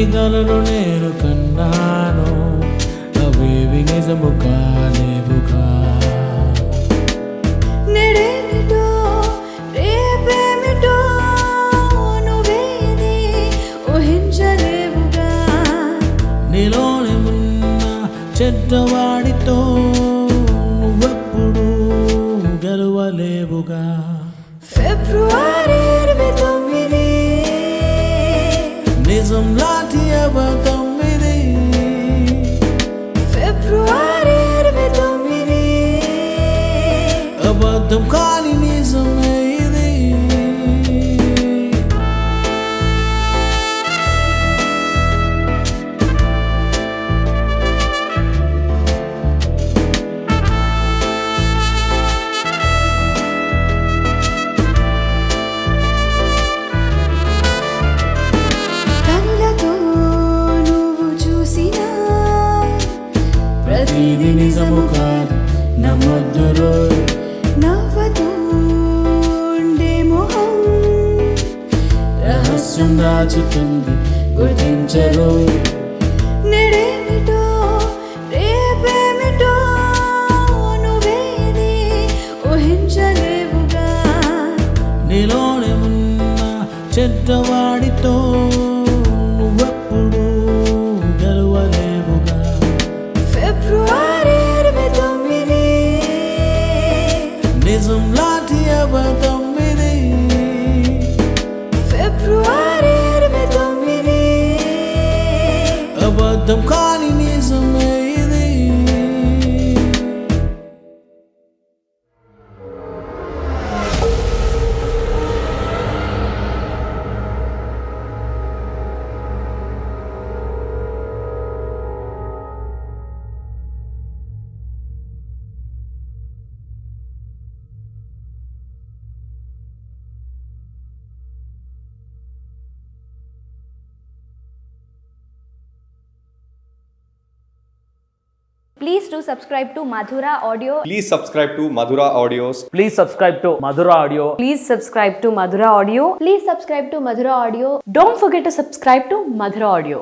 కలలు నేను కన్నాను అవేవి నిజము కాలేవుగా నేడేమిటో రేపేమిటో నువ్వేది ఊహించలేవుగా నీలోని ఉన్న చెడ్డవాడితో నువ్వెప్పుడు గెలవలేవుగా ఫిబ్రవరి ఇరవై తొమ్మిది నిజం లాంటి అబద్ధం ఇది ఫిబ్రవరి ఇరవై తొమ్మిది అబద్ధం కాని నిజమే ఇది కనులతో నువ్వు చూసిన ప్రతిది నిజము కాదు నమ్మొద్దు రోయ్ నవ్వతో ఉండే మొహం రహస్యం దాచుతుంది గుర్తించరోయ్ నేడేమిటో రేపేమిటో నువ్వేది ఊహించలేవుగా నీలోనే ఉన్న చెడ్డవాడితో నువ్వెప్పుడు గెలవలేవుగా ఫిబ్రవరి ఇరవై తొమ్మిది నిజం లాంటి అబద్ధం ఇది ఫిబ్రవరి ఇరవై తొమ్మిది అబద్ధం కాని నిజమే ఇది Please do subscribe to Madhura Audio. Please subscribe to Madhura Audios. Please subscribe to Madhura Audio. Please subscribe to Madhura Audio. Please subscribe to Madhura Audio. Don't forget to subscribe to Madhura Audio.